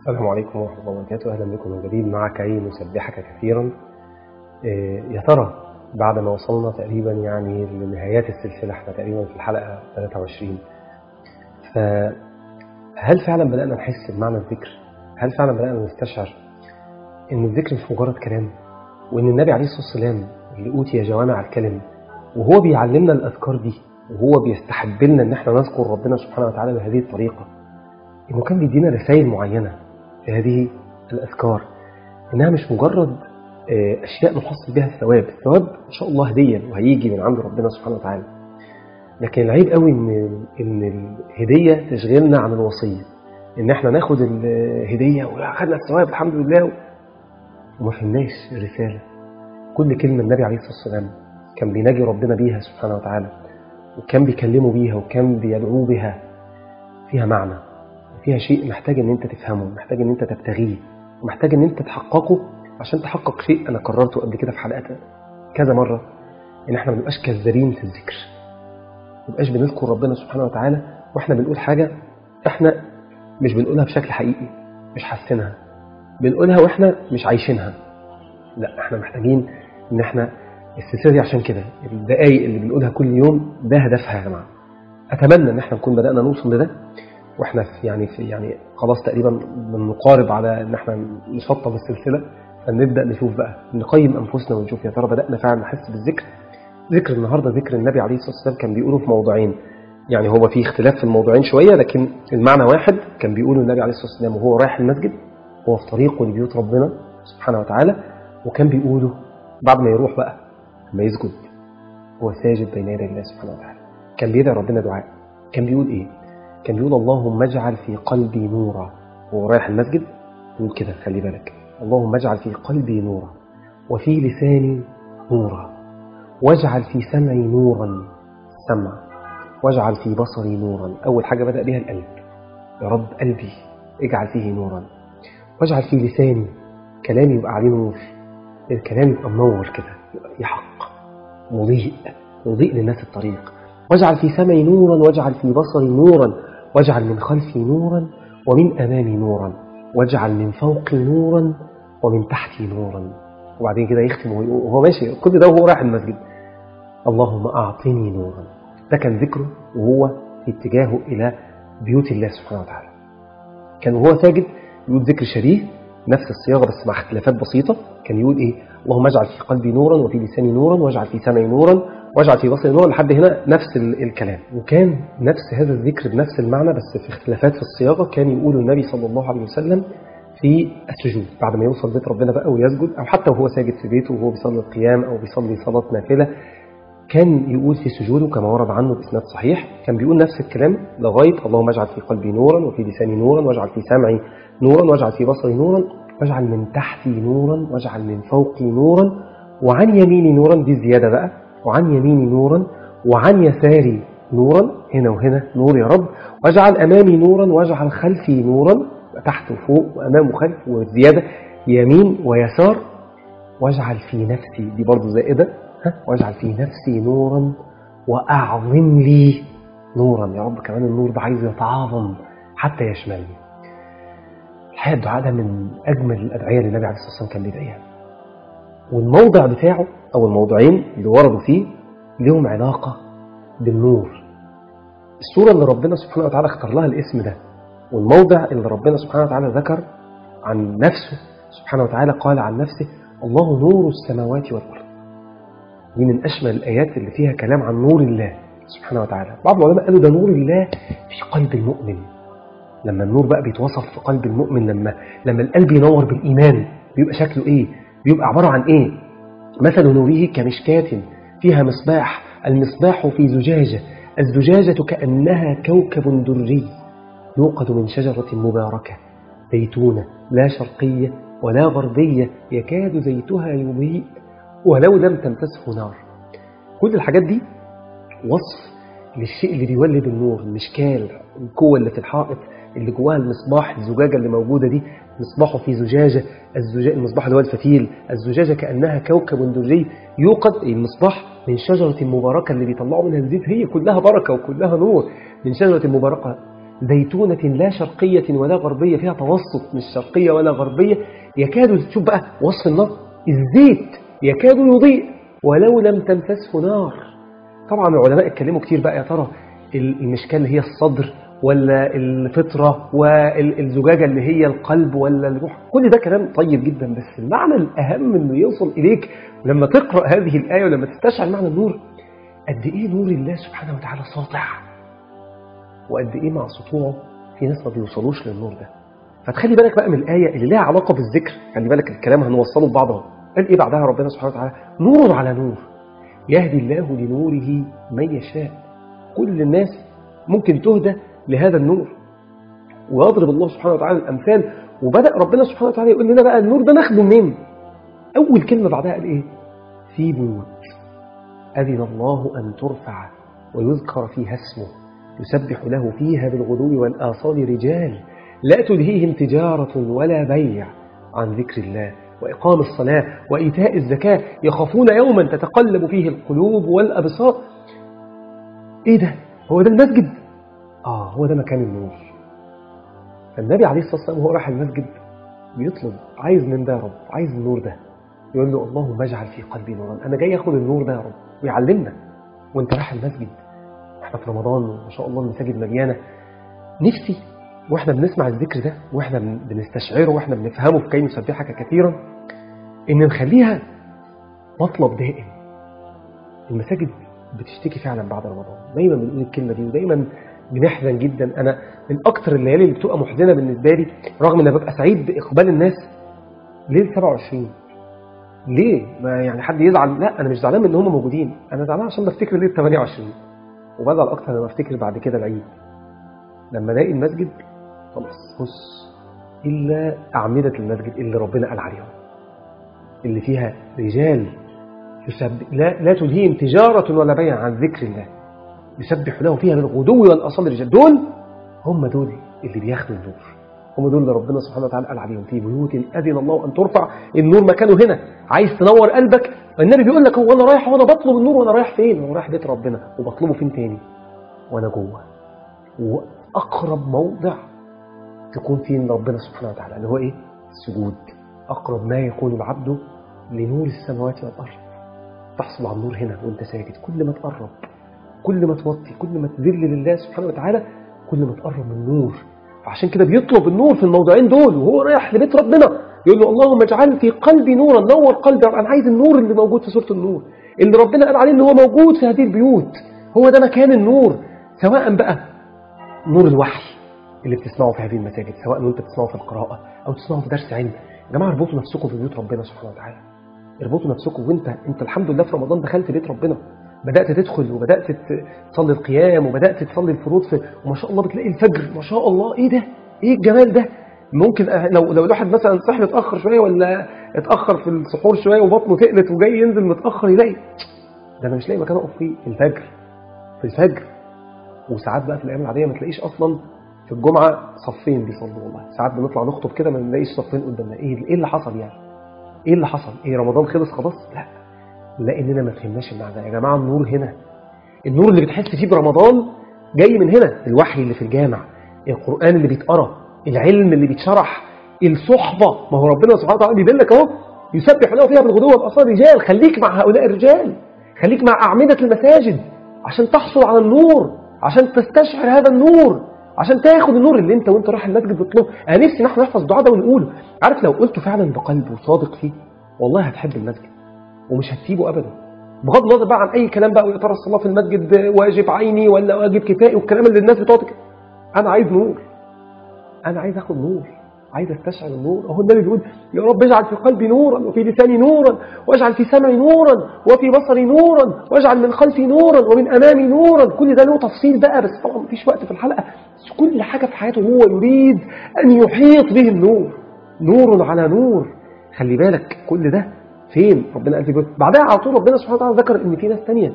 السلام عليكم ورحمة الله وبركاته أهلا بكم من جديد مع كي نسبحك كثيرا إيه، يا ترى بعد ما وصلنا تقريبا يعني لنهايات السلسلة احنا تقريبا في الحلقة 23 فهل فعلا بدأنا نحس بمعنى الذكر؟ هل فعلا بدأنا نستشعر إن الذكر مش مجرد كلام؟ وإن النبي عليه الصلاة والسلام اللي أوتي جوامع الكلم وهو بيعلمنا الأذكار دي وهو بيستحب لنا إن احنا نذكر ربنا سبحانه وتعالى بهذه الطريقة إنه كان بيدينا رسائل معينة في هذه الأذكار إنها مش مجرد آه، أشياء نحصل بها الثواب الثواب إن شاء الله هدية وهيجي من عند ربنا سبحانه وتعالى لكن العيب قوي إن إن الهدية تشغلنا عن الوصية إن إحنا ناخد الهدية وأخدنا الثواب الحمد لله وما فهمناش الرسالة كل كلمة النبي عليه الصلاة والسلام كان بيناجي ربنا بيها سبحانه وتعالى وكان بيكلمه بيها وكان بيدعوه بها فيها معنى فيها شيء محتاج ان انت تفهمه محتاج ان انت تبتغيه ومحتاج ان انت تحققه عشان تحقق شيء انا قررته قبل كده في حلقات كذا مرة ان احنا ما نبقاش كذابين في الذكر ما نبقاش بنذكر ربنا سبحانه وتعالى واحنا بنقول حاجة احنا مش بنقولها بشكل حقيقي مش حاسينها بنقولها واحنا مش عايشينها لا احنا محتاجين ان احنا السلسلة دي عشان كده الدقايق اللي بنقولها كل يوم ده هدفها يا جماعة اتمنى ان احنا نكون بدأنا نوصل لده واحنا في يعني في يعني خلاص تقريبا بنقارب على ان احنا نشطب السلسله فنبدا نشوف بقى نقيم انفسنا ونشوف يا ترى بدانا فعلا نحس بالذكر ذكر النهارده ذكر النبي عليه الصلاه والسلام كان بيقوله في موضوعين يعني هو في اختلاف في الموضوعين شويه لكن المعنى واحد كان بيقوله النبي عليه الصلاه والسلام وهو رايح المسجد هو في طريقه لبيوت ربنا سبحانه وتعالى وكان بيقوله بعد ما يروح بقى لما يسجد هو ساجد بين يدي الله سبحانه وتعالى كان بيدعي ربنا دعاء كان بيقول ايه كان بيقول اللهم اجعل في قلبي نورا وهو رايح المسجد يقول كده خلي بالك اللهم اجعل في قلبي نورا وفي لساني نورا واجعل في سمعي نورا سمع واجعل في بصري نورا أول حاجة بدأ بها القلب يا رب قلبي اجعل فيه نورا واجعل في لساني كلامي يبقى عليه نور الكلام يبقى منور كده يبقى فيه حق مضيء مضيء للناس الطريق واجعل في سمعي نورا واجعل في بصري نورا واجعل من خلفي نورا ومن أمامي نورا واجعل من فوقي نورا ومن تحتي نورا وبعدين كده يختم وهو ماشي كل ده وهو رايح المسجد اللهم أعطني نورا ده كان ذكره وهو في اتجاهه إلى بيوت الله سبحانه وتعالى كان وهو ساجد يقول ذكر شبيه نفس الصياغة بس مع اختلافات بسيطة كان يقول إيه اللهم اجعل في قلبي نورا وفي لساني نورا واجعل في سمعي نورا واجعل في بصري نورا لحد هنا نفس ال- الكلام وكان نفس هذا الذكر بنفس المعنى بس في اختلافات في الصياغة كان يقول النبي صلى الله عليه وسلم في السجود بعد ما يوصل بيت ربنا بقى ويسجد أو حتى وهو ساجد في بيته وهو بيصلي القيام أو بيصلي صلاة نافلة كان يقول في سجوده كما ورد عنه بإسناد صحيح كان بيقول نفس الكلام لغاية اللهم اجعل في قلبي نورا وفي لساني نورا واجعل في سمعي نورا واجعل في بصري نورا واجعل من تحتي نورا واجعل من فوقي نورا وعن يميني نورا دي زيادة بقى وعن يميني نورا وعن يساري نورا هنا وهنا نور يا رب واجعل أمامي نورا واجعل خلفي نورا تحت وفوق وأمام وخلف وزيادة يمين ويسار واجعل في نفسي دي برضو زائدة ها؟ واجعل في نفسي نورا وأعظم لي نورا يا رب كمان النور ده عايز يتعاظم حتى يشملني الحقيقة الدعاء ده من أجمل الأدعية اللي النبي عليه الصلاة والسلام كان بيدعيها والموضع بتاعه أو الموضعين اللي وردوا فيه لهم علاقة بالنور السورة اللي ربنا سبحانه وتعالى اختار لها الاسم ده والموضع اللي ربنا سبحانه وتعالى ذكر عن نفسه سبحانه وتعالى قال عن نفسه الله نور السماوات والأرض دي من أشمل الآيات اللي فيها كلام عن نور الله سبحانه وتعالى بعض العلماء قالوا ده نور الله في قلب المؤمن لما النور بقى بيتوصف في قلب المؤمن لما لما القلب ينور بالإيمان بيبقى شكله إيه بيبقى عبارة عن إيه مثل نوره كمشكاة فيها مصباح المصباح في زجاجة الزجاجة كأنها كوكب دري يوقد من شجرة مباركة زيتونة لا شرقية ولا غربية يكاد زيتها يضيء ولو لم تمسسه نار كل الحاجات دي وصف للشيء اللي بيولد النور المشكال القوة اللي في الحائط اللي جواها المصباح الزجاجة اللي موجودة دي مصباحه في زجاجة الزجاجة المصباح اللي هو الفتيل الزجاجة كأنها كوكب دري يوقد المصباح من شجرة مباركة اللي بيطلعوا منها الزيت هي كلها بركة وكلها نور من شجرة مباركة زيتونة لا شرقية ولا غربية فيها توسط مش شرقية ولا غربية يكاد تشوف بقى وصف النار الزيت يكاد يضيء ولو لم تمسسه نار طبعا العلماء اتكلموا كتير بقى يا ترى المشكلة اللي هي الصدر ولا الفطرة والزجاجة اللي هي القلب ولا الروح كل ده كلام طيب جدا بس المعنى الأهم انه يوصل إليك لما تقرأ هذه الآية ولما تستشعر معنى النور قد إيه نور الله سبحانه وتعالى ساطع وقد إيه مع سطوعه في ناس ما بيوصلوش للنور ده فتخلي بالك بقى من الآية اللي لها علاقة بالذكر خلي بالك الكلام هنوصله ببعضها قال إيه بعدها ربنا سبحانه وتعالى نور على نور يهدي الله لنوره من يشاء كل الناس ممكن تهدى لهذا النور ويضرب الله سبحانه وتعالى الأمثال وبدأ ربنا سبحانه وتعالى يقول لنا بقى النور ده ناخده منين أول كلمة بعدها قال إيه في بيوت أذن الله أن ترفع ويذكر فيها اسمه يسبح له فيها بالغدو والآصال رجال لا تلهيهم تجارة ولا بيع عن ذكر الله وإقام الصلاة وإيتاء الزكاة يخافون يوما تتقلب فيه القلوب والأبصار إيه ده؟ هو ده المسجد؟ آه هو ده مكان النور فالنبي عليه الصلاة والسلام وهو راح المسجد بيطلب عايز من ده يا رب عايز النور ده يقول له اللهم اجعل في قلبي نورا أنا جاي أخد النور ده يا رب ويعلمنا وانت رايح المسجد احنا في رمضان ما شاء الله المساجد مليانة نفسي واحنا بنسمع الذكر ده واحنا بنستشعره واحنا بنفهمه في كي نسبحك كثيرا ان نخليها مطلب دائم المساجد بتشتكي فعلا بعد رمضان دايما بنقول الكلمة دي ودايما بنحزن جدا انا من اكتر الليالي اللي بتبقى محزنة بالنسبة لي رغم ان ببقى سعيد باقبال الناس ليل 27 ليه ما يعني حد يزعل لا انا مش زعلان من ان هم موجودين انا زعلان عشان بفتكر ليله 28 وبزعل اكتر لما افتكر بعد كده العيد لما الاقي المسجد خلاص بص الا اعمده المسجد اللي ربنا قال عليهم اللي فيها رجال يسبح لا, لا تلهيهم تجاره ولا بيع عن ذكر الله يسبح له فيها بالغدو والاصال رجال دول هم دول اللي بياخدوا النور هم دول اللي ربنا سبحانه وتعالى قال عليهم في بيوت أذن الله أن ترفع النور مكانه هنا عايز تنور قلبك النبي بيقول لك هو أنا رايح وأنا بطلب النور وأنا رايح فين وأنا رايح بيت ربنا وبطلبه فين تاني وأنا جوه وأقرب موضع تكون فيه ربنا سبحانه وتعالى اللي هو إيه السجود أقرب ما يكون العبد لنور السماوات والأرض تحصل على النور هنا وانت ساجد كل ما تقرب كل ما توطي كل ما تذل لله سبحانه وتعالى كل ما تقرب من النور فعشان كده بيطلب النور في الموضوعين دول وهو رايح لبيت ربنا يقول له اللهم اجعل في قلبي نورا نور قلبي انا عايز النور اللي موجود في سوره النور اللي ربنا قال عليه ان هو موجود في هذه البيوت هو ده مكان النور سواء بقى نور الوحي اللي بتسمعه في هذه المساجد سواء وانت بتسمعه في القراءه او تسمعه في درس علم يا جماعه اربطوا نفسكم في بيوت ربنا سبحانه وتعالى اربطوا نفسكم وانت انت الحمد لله في رمضان دخلت بيت ربنا بدأت تدخل وبدأت تصلي القيام وبدأت تصلي الفروض في وما شاء الله بتلاقي الفجر ما شاء الله ايه ده ايه الجمال ده ممكن لو لو الواحد مثلا صحي متاخر شويه ولا اتاخر في السحور شويه وبطنه تقلت وجاي ينزل متاخر يلاقي ده انا مش لاقي مكان اقف فيه الفجر في الفجر وساعات بقى في الايام العاديه ما تلاقيش اصلا في الجمعه صفين بيصلوا والله ساعات بنطلع نخطب كده ما نلاقيش صفين قدامنا ايه ايه اللي حصل يعني ايه اللي حصل ايه رمضان خلص خلاص لا لاننا ما فهمناش المعنى يا جماعه النور هنا النور اللي بتحس فيه برمضان جاي من هنا الوحي اللي في الجامع القرآن اللي بيتقرا العلم اللي بيتشرح الصحبة ما هو ربنا سبحانه وتعالى بيدلك اهو يسبح له فيها بالغدو والأصال رجال خليك مع هؤلاء الرجال خليك مع أعمدة المساجد عشان تحصل على النور عشان تستشعر هذا النور عشان تاخد النور اللي انت وانت رايح المسجد بتطلبه انا نفسي نحن نحفظ الدعاء ده ونقوله عارف لو قلته فعلا بقلب وصادق فيه والله هتحب المسجد ومش هتسيبه ابدا بغض النظر بقى عن اي كلام بقى ويا ترى الصلاه في المسجد واجب عيني ولا واجب كفائي والكلام اللي الناس بتقعد انا عايز نور انا عايز اخد نور عايز استشعر النور اهو النبي بيقول يا رب اجعل في قلبي نورا وفي لساني نورا واجعل في سمعي نورا وفي بصري نورا واجعل من خلفي نورا ومن امامي نورا كل ده له تفصيل بقى بس طبعا مفيش وقت في الحلقه بس كل حاجه في حياته هو يريد ان يحيط به النور نور على نور خلي بالك كل ده فين ربنا قال في جزء بعدها على طول ربنا سبحانه وتعالى ذكر ان في ناس ثانيه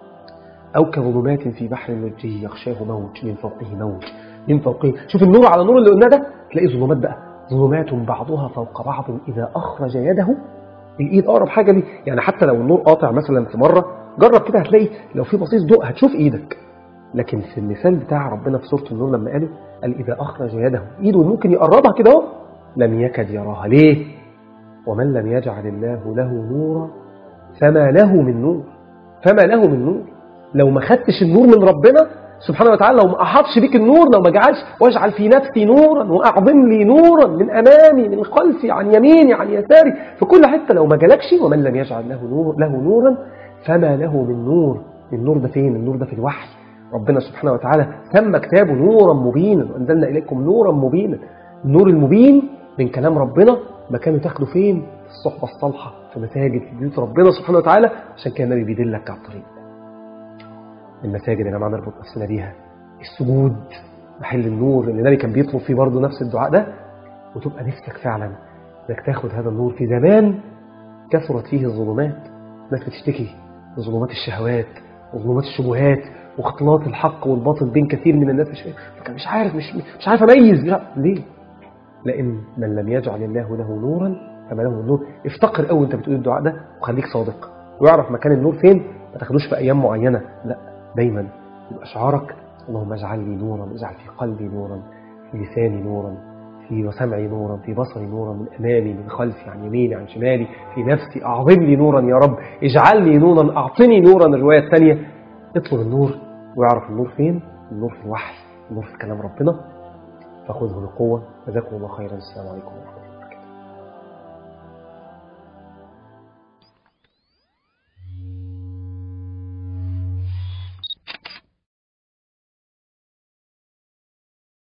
أو كظلمات في بحر لجي يغشاه موج من فوقه موج من فوقه شوف النور على النور اللي قلناه ده تلاقي ظلمات بقى ظلمات بعضها فوق بعض إذا أخرج يده الإيد أقرب حاجة دي يعني حتى لو النور قاطع مثلا في مرة جرب كده هتلاقي لو في بصيص ضوء هتشوف إيدك لكن في المثال بتاع ربنا في سورة النور لما قاله قال إذا أخرج يده إيده ممكن يقربها كده اهو لم يكد يراها ليه ومن لم يجعل الله له نورا فما له من نور فما له من نور لو ما خدتش النور من ربنا سبحانه وتعالى لو ما أحطش بيك النور لو ما جعلش واجعل في نفسي نورا وأعظم لي نورا من أمامي من خلفي عن يميني عن يساري في كل حتة لو ما جالكش ومن لم يجعل له نور له نورا فما له من نور النور ده فين النور ده في الوحي ربنا سبحانه وتعالى سمى كتابه نورا مبينا وأنزلنا إليكم نورا مبينا النور المبين من كلام ربنا مكانه تاخده فين في الصحبة الصالحة في مساجد في بيوت ربنا سبحانه وتعالى عشان كده النبي بيدلك على الطريق المساجد يا جماعة نربط نفسنا بيها السجود محل النور اللي النبي كان بيطلب فيه برضه نفس الدعاء ده وتبقى نفسك فعلا انك تاخد هذا النور في زمان كثرت فيه الظلمات ناس بتشتكي ظلمات الشهوات وظلمات الشبهات واختلاط الحق والباطل بين كثير من الناس مش مش عارف مش مش عارف اميز لا ليه؟ لان من لم يجعل الله له نورا فما له النور افتقر قوي انت بتقول الدعاء ده وخليك صادق واعرف مكان النور فين ما تاخدوش في ايام معينه لا دايما يبقى شعارك اللهم اجعل لي نورا اجعل في قلبي نورا في لساني نورا في سمعي نورا في بصري نورا من امامي من خلفي عن يميني عن شمالي في نفسي اعظم لي نورا يا رب اجعل لي نورا اعطني نورا الروايه الثانيه اطلب النور ويعرف النور فين النور في الوحي النور في كلام ربنا فخذه بقوه جزاكم الله خيرا السلام عليكم ورحمه الله